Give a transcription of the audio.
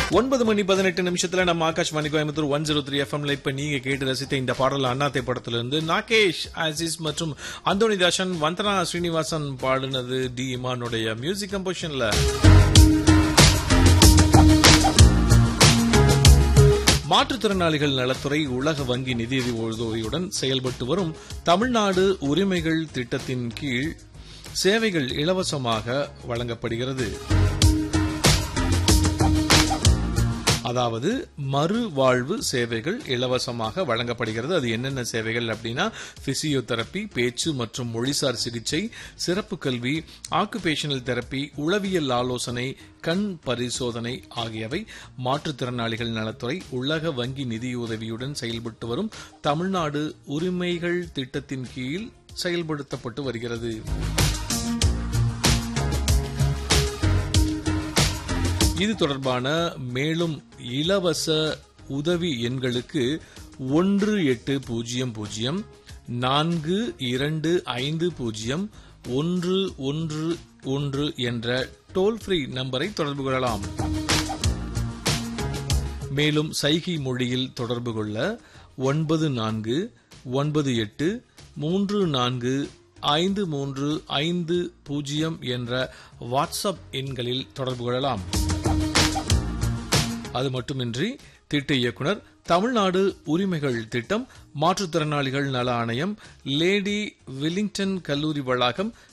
ஒன்பது மணி பதினெட்டு நிமிஷத்துல நம்ம Akashvani Coimbatore one zero three எஃப்எம்ல இப்ப நீங்க கேட்டு ரசித்த இந்த பாடல் அண்ணாத்தை படத்துல இருந்து நாகேஷ் ஆசிஸ் மற்றும் அந்தோனி தாசன் வந்தனா ஸ்ரீனிவாசன் பாடினது டி இமானுடைய மியூசிக் கம்போசிஷன்ல மாற்றுத்திறனாளிகள் நலத்துறை உலக வங்கி நிதியுதவி உதவியுடன் செயல்பட்டு வரும் தமிழ்நாடு உரிமைகள் திட்டத்தின் கீழ் சேவைகள் இலவசமாக வழங்கப்படுகிறது அதாவது மறுவாழ்வு சேவைகள் இலவசமாக வழங்கப்படுகிறது அது என்னென்ன சேவைகள் அப்படின்னா பிசியோதெரப்பி பேச்சு மற்றும் மொழிசார் சிகிச்சை சிறப்பு கல்வி ஆக்குபேஷனல் தெரப்பி உளவியல் ஆலோசனை கண் பரிசோதனை ஆகியவை மாற்றுத்திறனாளிகள் நலத்துறை உலக வங்கி நிதியுதவியுடன் செயல்பட்டு வரும் தமிழ்நாடு உரிமைகள் திட்டத்தின் கீழ் செயல்படுத்தப்பட்டு வருகிறது இது தொடர்பான மேலும் இலவச உதவி எண்களுக்கு ஒன்று எட்டு பூஜ்ஜியம் பூஜ்ஜியம் நான்கு இரண்டு ஐந்து பூஜ்ஜியம் ஒன்று ஒன்று ஒன்று என்ற டோல் ஃப்ரீ நம்பரை தொடர்பு கொள்ளலாம் மேலும் சைகை மொழியில் தொடர்பு கொள்ள ஒன்பது நான்கு ஒன்பது எட்டு மூன்று நான்கு ஐந்து மூன்று ஐந்து பூஜ்ஜியம் என்ற வாட்ஸ்அப் எண்களில் தொடர்பு கொள்ளலாம் அது மட்டுமின்றி திட்ட இயக்குனர் தமிழ்நாடு உரிமைகள் திட்டம் மாற்றுத்திறனாளிகள் நல ஆணையம் லேடி வில்லிங்டன் கல்லூரி வளாகம்